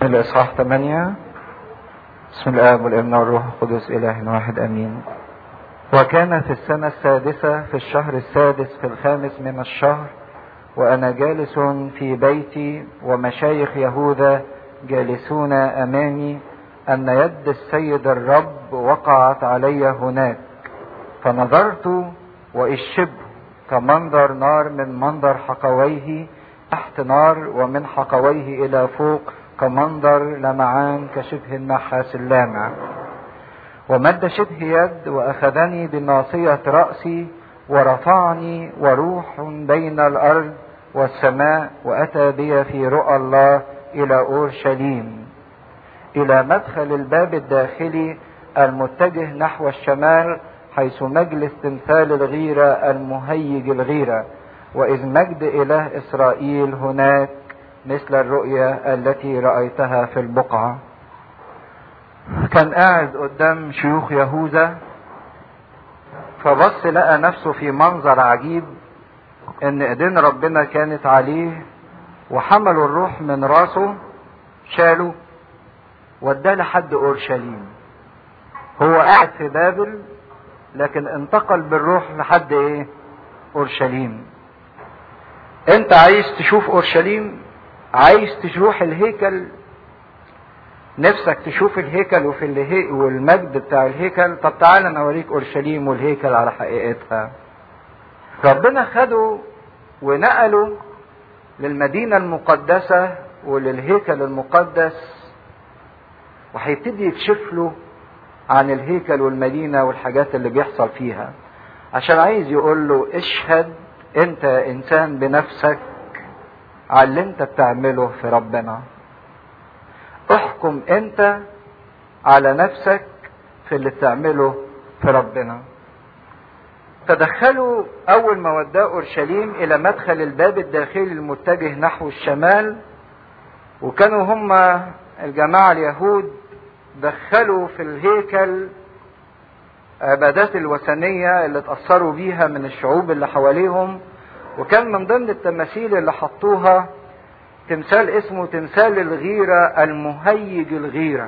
الإصحاح 8 بسم الآب والابن والروح القدس إله واحد أمين وكان في السنة السادسة في الشهر السادس في الخامس من الشهر وأنا جالس في بيتي ومشايخ يهوذا جالسون أمامي أن يد السيد الرب وقعت علي هناك فنظرت وإذ شبه كمنظر نار من منظر حقويه تحت نار ومن حقويه إلى فوق كمنظر لمعان كشبه النحاس اللامع ومد شبه يد وأخذني بناصية رأسي ورفعني وروح بين الأرض والسماء وأتى بي في رؤى الله إلى أورشليم إلى مدخل الباب الداخلي المتجه نحو الشمال حيث مجلس تمثال الغيرة المهيج الغيرة وإذ مجد إله إسرائيل هناك مثل الرؤيا التي رأيتها في البقعة كان قاعد قدام شيوخ يهوذا فبص لقى نفسه في منظر عجيب ان ايدين ربنا كانت عليه وحملوا الروح من راسه شالوا وداه لحد اورشليم هو قاعد في بابل لكن انتقل بالروح لحد ايه اورشليم انت عايز تشوف اورشليم عايز تروح الهيكل نفسك تشوف الهيكل وفي الهي والمجد بتاع الهيكل طب تعالى انا اوريك اورشليم والهيكل على حقيقتها ربنا خده ونقله للمدينة المقدسة وللهيكل المقدس وهيبتدي يكشف له عن الهيكل والمدينة والحاجات اللي بيحصل فيها عشان عايز يقول له اشهد انت انسان بنفسك على اللي انت بتعمله في ربنا احكم انت على نفسك في اللي بتعمله في ربنا تدخلوا اول ما وداه اورشليم الى مدخل الباب الداخلي المتجه نحو الشمال وكانوا هم الجماعة اليهود دخلوا في الهيكل عبادات الوثنية اللي اتأثروا بيها من الشعوب اللي حواليهم وكان من ضمن التماثيل اللي حطوها تمثال اسمه تمثال الغيرة المهيج الغيرة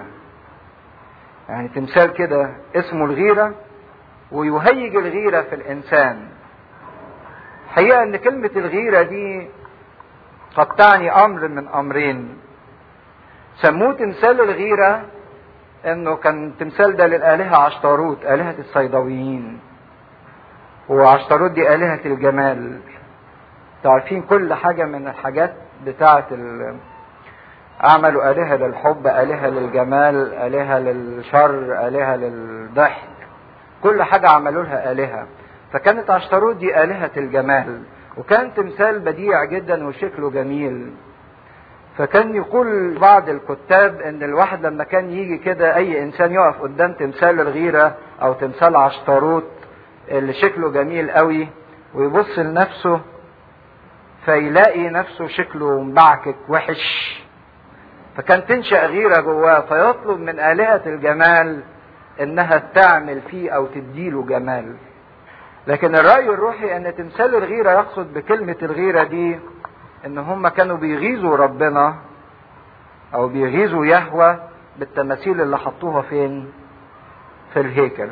يعني تمثال كده اسمه الغيرة ويهيج الغيرة في الإنسان حقيقة أن كلمة الغيرة دي قد تعني أمر من أمرين سموه تمثال الغيرة انه كان تمثال ده للآلهة عشتاروت آلهة الصيدويين وعشتاروت دي آلهة الجمال تعرفين كل حاجة من الحاجات بتاعة ال... عملوا آلهة للحب آلهة للجمال آلهة للشر آلهة للضحك كل حاجة عملوا لها آلهة فكانت عشتاروت دي آلهة الجمال وكان تمثال بديع جدا وشكله جميل فكان يقول بعض الكتاب ان الواحد لما كان يجي كده اي انسان يقف قدام تمثال الغيرة او تمثال عشتاروت اللي شكله جميل قوي ويبص لنفسه فيلاقي نفسه شكله مبعكك وحش فكان تنشأ غيرة جواه فيطلب من آلهة الجمال انها تعمل فيه او تديله جمال لكن الرأي الروحي ان تمثال الغيرة يقصد بكلمة الغيرة دي ان هم كانوا بيغيظوا ربنا او بيغيظوا يهوى بالتماثيل اللي حطوها فين في الهيكل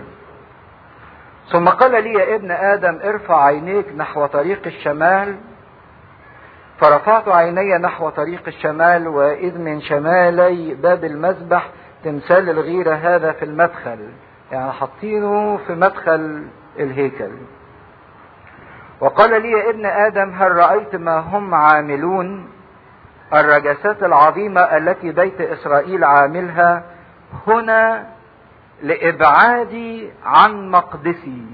ثم قال لي يا ابن ادم ارفع عينيك نحو طريق الشمال فرفعت عيني نحو طريق الشمال واذ من شمالي باب المذبح تمثال الغيرة هذا في المدخل يعني حاطينه في مدخل الهيكل وقال لي يا ابن ادم هل رايت ما هم عاملون الرجسات العظيمه التي بيت اسرائيل عاملها هنا لابعادي عن مقدسي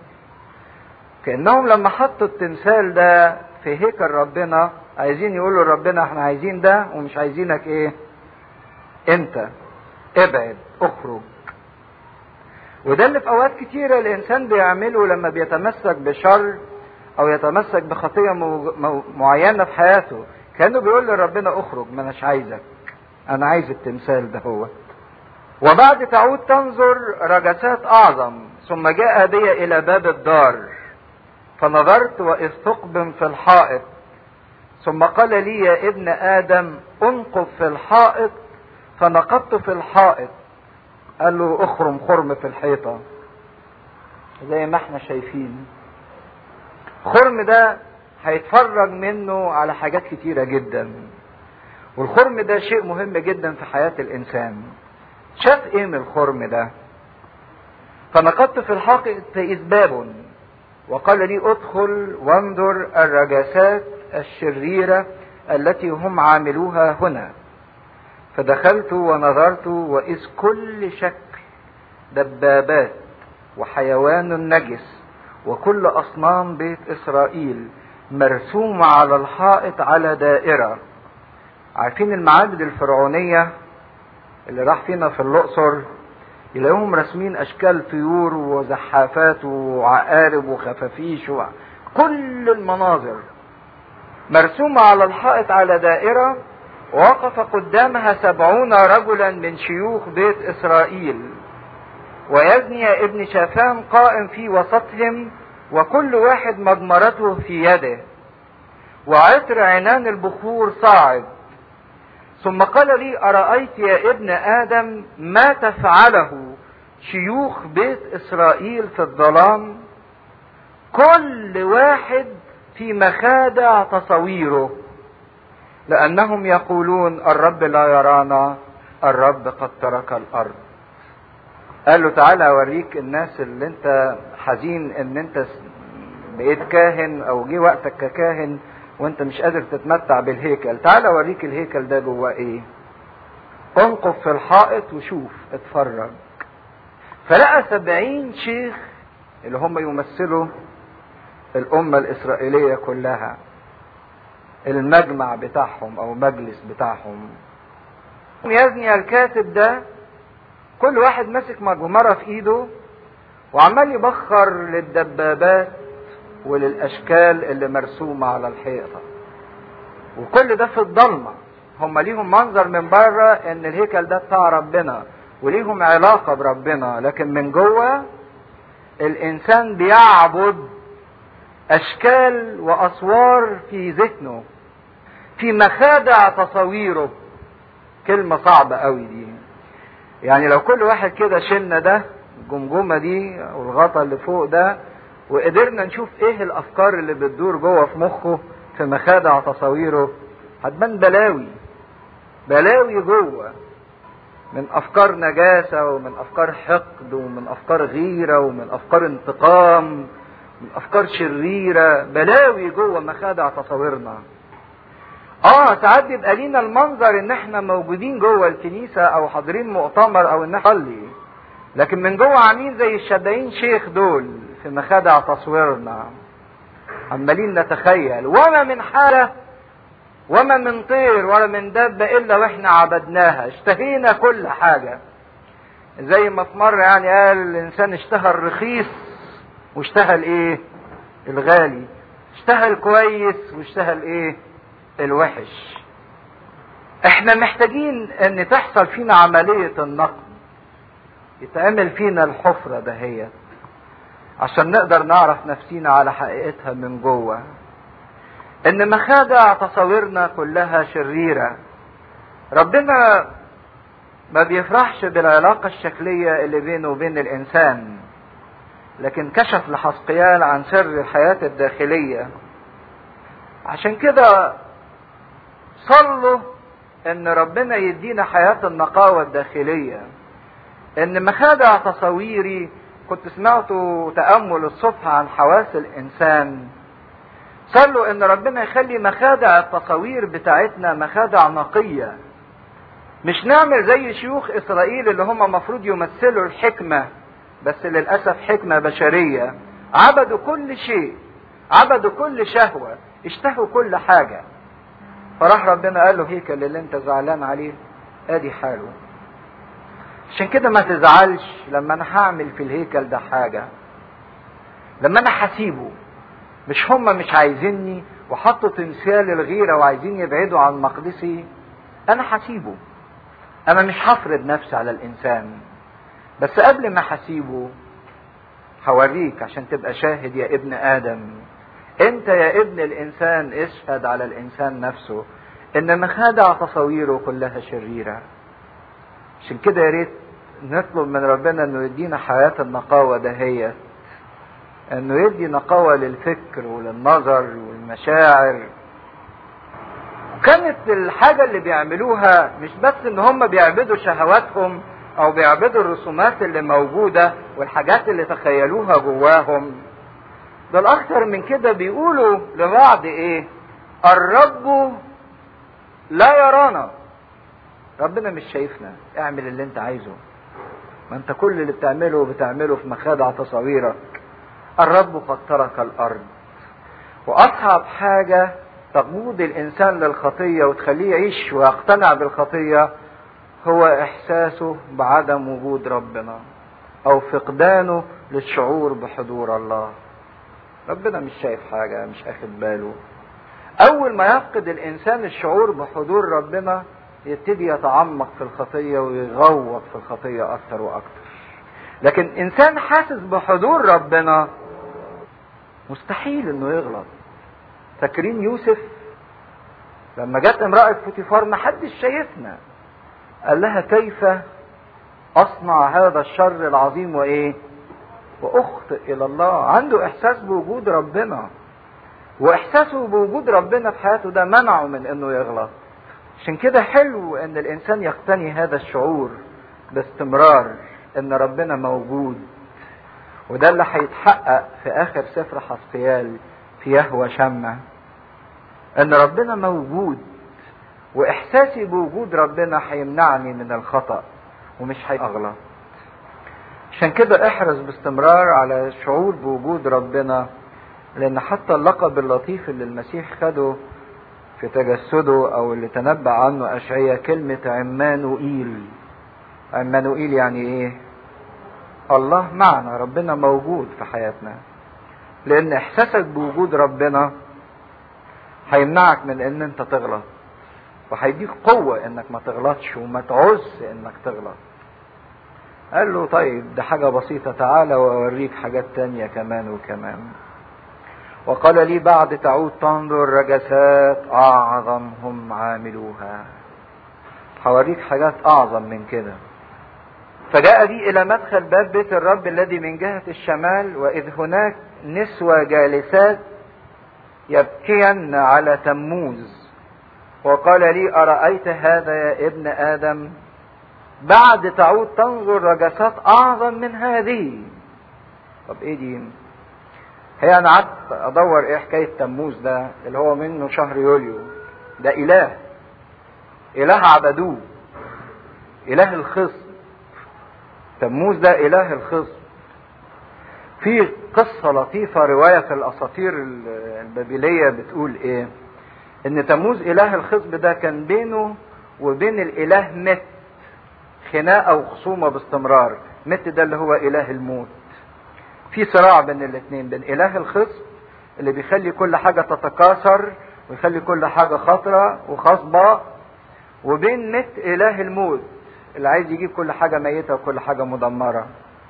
كانهم لما حطوا التمثال ده في هيكل ربنا عايزين يقولوا لربنا احنا عايزين ده ومش عايزينك ايه انت ابعد اخرج وده اللي في اوقات كتيره الانسان بيعمله لما بيتمسك بشر او يتمسك بخطيه معينه في حياته كانه بيقول لربنا اخرج ما اناش عايزك انا عايز التمثال ده هو وبعد تعود تنظر رجسات اعظم ثم جاء بي الى باب الدار فنظرت واذ ثقب في الحائط ثم قال لي يا ابن ادم انقب في الحائط فنقضت في الحائط قال له اخرم خرم في الحيطة زي ما احنا شايفين خرم ده هيتفرج منه على حاجات كتيرة جدا والخرم ده شيء مهم جدا في حياة الإنسان شاف ايه من الخرم ده فنقضت في الحائط فإذ باب وقال لي ادخل وانظر الرجاسات الشريرة التي هم عاملوها هنا فدخلت ونظرت وإذ كل شكل دبابات وحيوان نجس وكل أصنام بيت إسرائيل مرسومة على الحائط على دائرة عارفين المعابد الفرعونية اللي راح فينا في الأقصر يلاقوهم راسمين أشكال طيور وزحافات وعقارب وخفافيش و... كل المناظر مرسومة على الحائط على دائرة وقف قدامها سبعون رجلا من شيوخ بيت إسرائيل ويزني ابن شافان قائم في وسطهم وكل واحد مجمرته في يده وعطر عنان البخور صاعد ثم قال لي أرأيت يا ابن آدم ما تفعله شيوخ بيت إسرائيل في الظلام كل واحد في مخادع تصويره لأنهم يقولون الرب لا يرانا الرب قد ترك الأرض قال له تعالى اوريك الناس اللي انت حزين ان انت بقيت كاهن او جه وقتك ككاهن وانت مش قادر تتمتع بالهيكل تعالى اوريك الهيكل ده جواه ايه انقف في الحائط وشوف اتفرج فلقى سبعين شيخ اللي هم يمثلوا الأمة الإسرائيلية كلها المجمع بتاعهم أو مجلس بتاعهم يزني الكاتب ده كل واحد ماسك مجمرة في ايده وعمال يبخر للدبابات وللاشكال اللي مرسومة على الحيطة وكل ده في الضلمة هم ليهم منظر من بره ان الهيكل ده بتاع ربنا وليهم علاقة بربنا لكن من جوه الانسان بيعبد اشكال واصوار في ذهنه في مخادع تصويره كلمة صعبة قوي دي يعني لو كل واحد كده شلنا ده الجمجمة دي والغطا اللي فوق ده وقدرنا نشوف ايه الافكار اللي بتدور جوه في مخه في مخادع تصويره هتبان بلاوي بلاوي جوه من افكار نجاسة ومن افكار حقد ومن افكار غيرة ومن افكار انتقام من افكار شريرة بلاوي جوه مخادع تصويرنا اه ساعات بيبقى لينا المنظر ان احنا موجودين جوه الكنيسه او حاضرين مؤتمر او ان احنا نصلي لكن من جوه عاملين زي الشبعين شيخ دول في مخادع تصويرنا عمالين نتخيل وما من حاله وما من طير ولا من دابة إلا وإحنا عبدناها اشتهينا كل حاجة زي ما في مرة يعني قال الإنسان اشتهى الرخيص واشتهى الإيه؟ الغالي اشتهى الكويس واشتهى الإيه؟ الوحش احنا محتاجين ان تحصل فينا عملية النقد يتعمل فينا الحفرة دهيت عشان نقدر نعرف نفسينا على حقيقتها من جوه ان مخادع تصاويرنا كلها شريرة ربنا ما بيفرحش بالعلاقة الشكلية اللي بينه وبين الانسان لكن كشف لحسقيال عن سر الحياة الداخلية عشان كده صلوا ان ربنا يدينا حياة النقاوة الداخلية ان مخادع تصويري كنت سمعت تأمل الصبح عن حواس الانسان صلوا ان ربنا يخلي مخادع التصوير بتاعتنا مخادع نقية مش نعمل زي شيوخ اسرائيل اللي هم مفروض يمثلوا الحكمة بس للأسف حكمة بشرية عبدوا كل شيء عبدوا كل شهوة اشتهوا كل حاجة فراح ربنا قال له هيكل اللي انت زعلان عليه ادي حاله عشان كده ما تزعلش لما انا هعمل في الهيكل ده حاجة لما انا هسيبه مش هم مش عايزيني وحطوا تمثال الغيرة وعايزين يبعدوا عن مقدسي انا هسيبه انا مش هفرض نفسي على الانسان بس قبل ما هسيبه هوريك عشان تبقى شاهد يا ابن ادم انت يا ابن الانسان اشهد على الانسان نفسه ان مخادع تصويره كلها شريرة عشان كده يا ريت نطلب من ربنا انه يدينا حياة النقاوة دهيت انه يدي نقاوة للفكر وللنظر والمشاعر كانت الحاجة اللي بيعملوها مش بس ان هم بيعبدوا شهواتهم او بيعبدوا الرسومات اللي موجودة والحاجات اللي تخيلوها جواهم ده الاكثر من كده بيقولوا لبعض ايه الرب لا يرانا ربنا مش شايفنا اعمل اللي انت عايزه ما انت كل اللي بتعمله بتعمله في مخادع تصاويرك الرب قد ترك الارض واصعب حاجة تقود الانسان للخطية وتخليه يعيش ويقتنع بالخطية هو احساسه بعدم وجود ربنا او فقدانه للشعور بحضور الله ربنا مش شايف حاجة مش اخد باله اول ما يفقد الانسان الشعور بحضور ربنا يبتدي يتعمق في الخطية ويغوط في الخطية اكتر واكتر لكن انسان حاسس بحضور ربنا مستحيل انه يغلط فاكرين يوسف لما جت امرأة فوتيفار ما حدش شايفنا قال لها كيف اصنع هذا الشر العظيم وايه واخطئ الى الله عنده احساس بوجود ربنا واحساسه بوجود ربنا في حياته ده منعه من انه يغلط عشان كده حلو ان الانسان يقتني هذا الشعور باستمرار ان ربنا موجود وده اللي هيتحقق في اخر سفر حسقيال في يهوى شمع ان ربنا موجود واحساسي بوجود ربنا هيمنعني من الخطا ومش هيغلط عشان كده احرص باستمرار على الشعور بوجود ربنا لان حتى اللقب اللطيف اللي المسيح خده في تجسده او اللي تنبأ عنه اشعياء كلمة عمانوئيل عمانوئيل يعني ايه الله معنا ربنا موجود في حياتنا لان احساسك بوجود ربنا هيمنعك من ان انت تغلط وهيديك قوة انك ما تغلطش وما تعوز انك تغلط قال له طيب ده حاجة بسيطة تعالى واوريك حاجات تانية كمان وكمان وقال لي بعد تعود تنظر رجسات اعظم هم عاملوها هوريك حاجات اعظم من كده فجاء بي الى مدخل باب بيت الرب الذي من جهة الشمال واذ هناك نسوة جالسات يبكين على تموز وقال لي أرأيت هذا يا ابن آدم بعد تعود تنظر رجسات أعظم من هذه طب إيه دي هي أنا قعدت أدور إيه حكاية تموز ده اللي هو منه شهر يوليو ده إله إله عبدوه إله الخصم تموز ده إله الخصم في قصة لطيفة رواية في الأساطير البابلية بتقول إيه؟ إن تموز إله الخصب ده كان بينه وبين الإله مت خناقة وخصومة باستمرار، مت ده اللي هو إله الموت. في صراع بين الاثنين بين إله الخصب اللي بيخلي كل حاجة تتكاثر ويخلي كل حاجة خطرة وخصبة وبين مت إله الموت اللي عايز يجيب كل حاجة ميتة وكل حاجة مدمرة.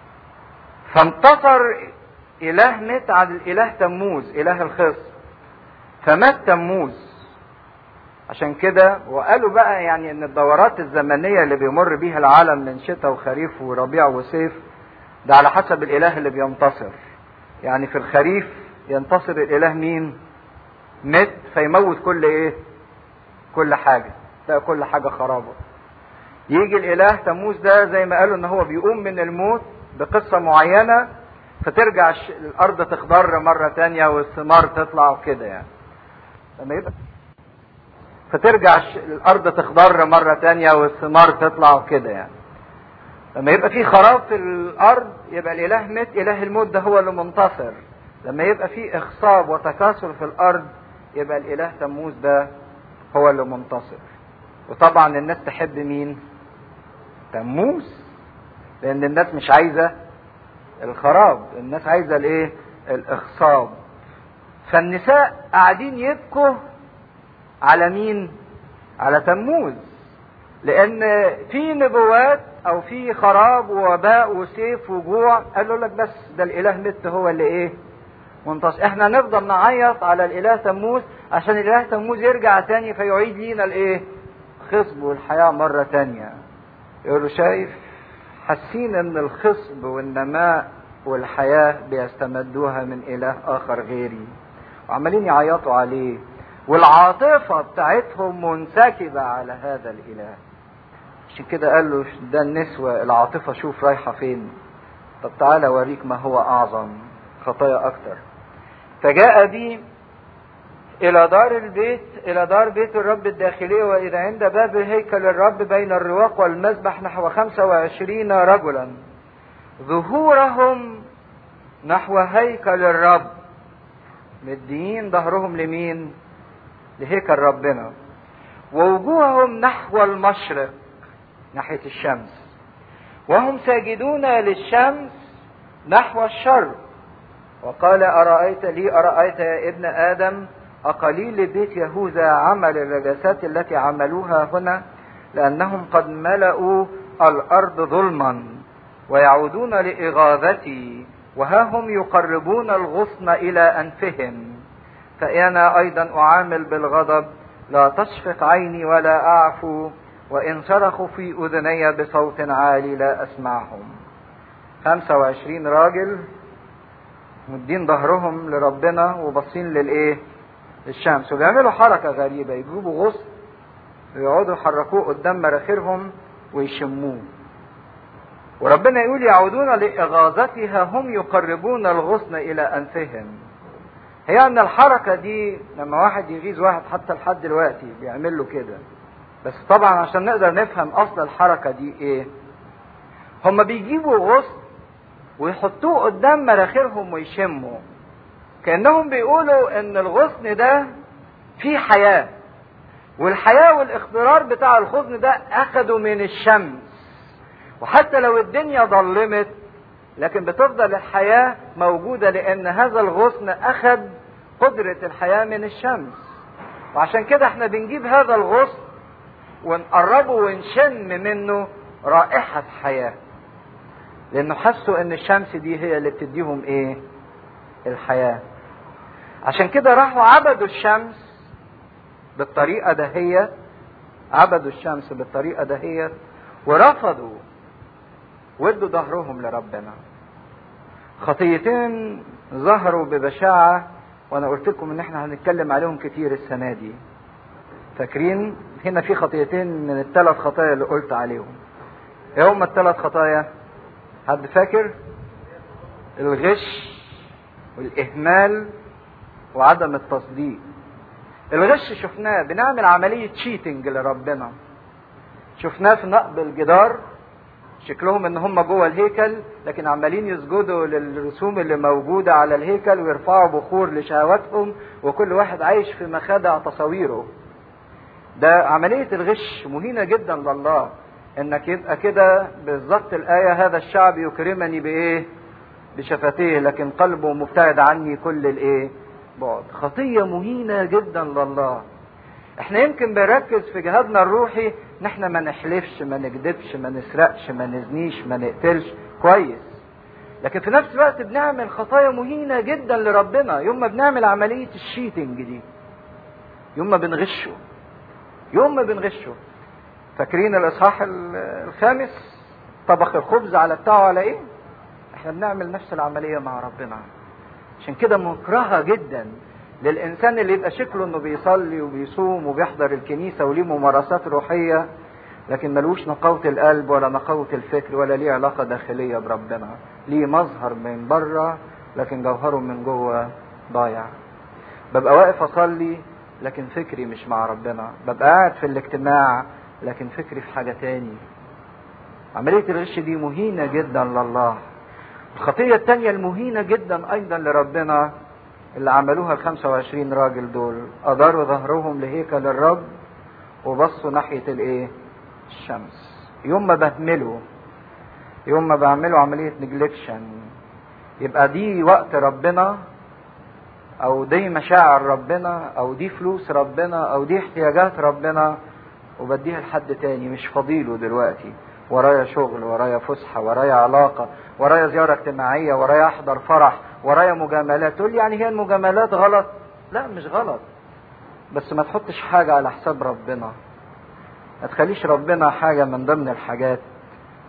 فانتصر اله مت على الاله تموز اله الخصم فمات تموز عشان كده وقالوا بقى يعني ان الدورات الزمنيه اللي بيمر بيها العالم من شتاء وخريف وربيع وصيف ده على حسب الاله اللي بينتصر يعني في الخريف ينتصر الاله مين مت فيموت كل ايه كل حاجه تلاقي كل حاجه خرابه يجي الاله تموز ده زي ما قالوا ان هو بيقوم من الموت بقصة معينة فترجع الأرض تخضر مرة تانية والثمار تطلع وكده يعني لما يبقى فترجع الأرض تخضر مرة تانية والثمار تطلع وكده يعني لما يبقى في خراب في الأرض يبقى الإله مت إله الموت ده هو اللي منتصر لما يبقى في إخصاب وتكاثر في الأرض يبقى الإله تموز ده هو اللي منتصر وطبعا الناس تحب مين تموز لان الناس مش عايزه الخراب الناس عايزه الايه الاخصاب فالنساء قاعدين يبكوا على مين على تموز لان في نبوات او في خراب ووباء وسيف وجوع قالوا لك بس ده الاله مت هو اللي ايه منتصر احنا نفضل نعيط على الاله تموز عشان الاله تموز يرجع تاني فيعيد لينا الايه خصب والحياه مره تانيه يقولوا شايف حاسين ان الخصب والنماء والحياة بيستمدوها من اله اخر غيري وعمالين يعيطوا عليه والعاطفة بتاعتهم منسكبة على هذا الاله عشان كده قال له ده النسوة العاطفة شوف رايحة فين طب تعالى اوريك ما هو اعظم خطايا اكتر فجاء بي الى دار البيت الى دار بيت الرب الداخلية واذا عند باب هيكل الرب بين الرواق والمذبح نحو خمسة وعشرين رجلا ظهورهم نحو هيكل الرب مدين ظهرهم لمين لهيكل ربنا ووجوههم نحو المشرق ناحية الشمس وهم ساجدون للشمس نحو الشرق وقال أرأيت لي أرأيت يا ابن آدم أقليل بيت يهوذا عمل الرجسات التي عملوها هنا لأنهم قد ملأوا الأرض ظلما ويعودون لإغاظتي وها هم يقربون الغصن إلى أنفهم فأنا أيضا أعامل بالغضب لا تشفق عيني ولا أعفو وإن صرخوا في أذني بصوت عالي لا أسمعهم 25 راجل مدين ظهرهم لربنا وباصين للإيه؟ للشمس وبيعملوا حركة غريبة يجيبوا غصن ويقعدوا يحركوه قدام مراخيرهم ويشموه وربنا يقول يعودون لإغاظتها هم يقربون الغصن إلى أنفهم هي أن الحركة دي لما واحد يغيظ واحد حتى لحد دلوقتي بيعمل له كده بس طبعا عشان نقدر نفهم أصل الحركة دي إيه هم بيجيبوا غصن ويحطوه قدام مراخيرهم ويشموا كأنهم بيقولوا إن الغصن ده فيه حياة والحياة والاخضرار بتاع الغصن ده أخدوا من الشمس وحتى لو الدنيا ظلمت لكن بتفضل الحياة موجودة لأن هذا الغصن أخذ قدرة الحياة من الشمس وعشان كده احنا بنجيب هذا الغصن ونقربه ونشم منه رائحة حياة لأنه حسوا إن الشمس دي هي اللي بتديهم إيه؟ الحياة عشان كده راحوا عبدوا الشمس بالطريقة دهيت عبدوا الشمس بالطريقة دهيت ورفضوا وادوا ظهرهم لربنا خطيتين ظهروا ببشاعة وانا قلت لكم ان احنا هنتكلم عليهم كتير السنة دي فاكرين هنا في خطيتين من الثلاث خطايا اللي قلت عليهم ايه هم الثلاث خطايا حد فاكر الغش والاهمال وعدم التصديق الغش شفناه بنعمل عملية تشيتنج لربنا شفناه في نقب الجدار شكلهم ان هم جوه الهيكل لكن عمالين يسجدوا للرسوم اللي موجودة على الهيكل ويرفعوا بخور لشهواتهم وكل واحد عايش في مخادع تصاويره ده عملية الغش مهينة جدا لله انك يبقى كده بالظبط الآية هذا الشعب يكرمني بإيه بشفتيه لكن قلبه مبتعد عني كل الإيه بعد خطية مهينة جدا لله احنا يمكن بنركز في جهادنا الروحي ان احنا ما نحلفش ما نكذبش ما نسرقش ما نزنيش ما نقتلش كويس لكن في نفس الوقت بنعمل خطايا مهينة جدا لربنا يوم ما بنعمل عملية الشيتنج دي يوم ما بنغشه يوم ما بنغشه فاكرين الاصحاح الخامس طبخ الخبز على بتاعه على ايه احنا بنعمل نفس العملية مع ربنا عشان كده مكرهة جدا للإنسان اللي يبقى شكله إنه بيصلي وبيصوم وبيحضر الكنيسة وليه ممارسات روحية لكن ملوش نقاوة القلب ولا نقاوة الفكر ولا ليه علاقة داخلية بربنا ليه مظهر من بره لكن جوهره من جوه ضايع ببقى واقف أصلي لكن فكري مش مع ربنا ببقى قاعد في الاجتماع لكن فكري في حاجة تاني عملية الغش دي مهينة جدا لله الخطية التانية المهينة جدا أيضا لربنا اللي عملوها ال 25 راجل دول أداروا ظهرهم لهيكل الرب وبصوا ناحية الإيه؟ الشمس يوم ما بهملوا يوم ما بعملوا عملية نجلكشن يبقى دي وقت ربنا أو دي مشاعر ربنا أو دي فلوس ربنا أو دي احتياجات ربنا وبديها لحد تاني مش فضيله دلوقتي ورايا شغل ورايا فسحة ورايا علاقة ورايا زيارة اجتماعية ورايا أحضر فرح ورايا مجاملات تقول يعني هي المجاملات غلط لا مش غلط بس ما تحطش حاجة على حساب ربنا ما تخليش ربنا حاجة من ضمن الحاجات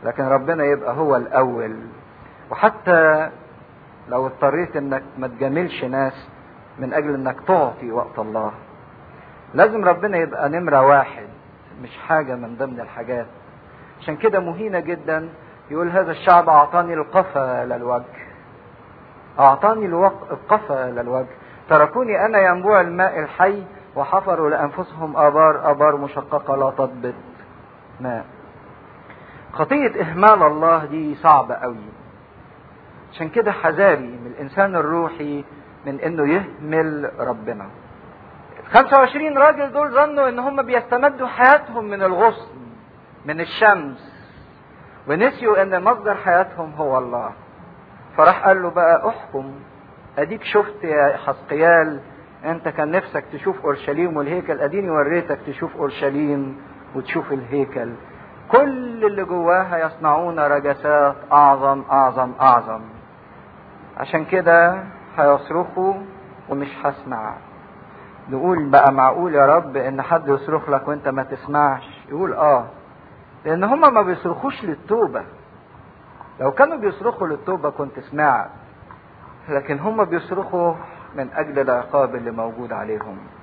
لكن ربنا يبقى هو الاول وحتى لو اضطريت انك ما تجاملش ناس من اجل انك تعطي وقت الله لازم ربنا يبقى نمرة واحد مش حاجة من ضمن الحاجات عشان كده مهينة جدا يقول هذا الشعب اعطاني القفا للوجه اعطاني الوق... القفا للوجه تركوني انا ينبوع الماء الحي وحفروا لانفسهم ابار ابار مشققة لا تضبط ماء خطية اهمال الله دي صعبة قوي عشان كده حذاري من الانسان الروحي من انه يهمل ربنا 25 راجل دول ظنوا ان هم بيستمدوا حياتهم من الغصن من الشمس ونسيوا ان مصدر حياتهم هو الله فراح قال له بقى احكم اديك شفت يا حسقيال انت كان نفسك تشوف اورشليم والهيكل اديني وريتك تشوف اورشليم وتشوف الهيكل كل اللي جواها يصنعون رجسات اعظم اعظم اعظم عشان كده هيصرخوا ومش هسمع نقول بقى معقول يا رب ان حد يصرخ لك وانت ما تسمعش يقول اه لان هما ما بيصرخوش للتوبه لو كانوا بيصرخوا للتوبه كنت سمعت لكن هما بيصرخوا من اجل العقاب اللي موجود عليهم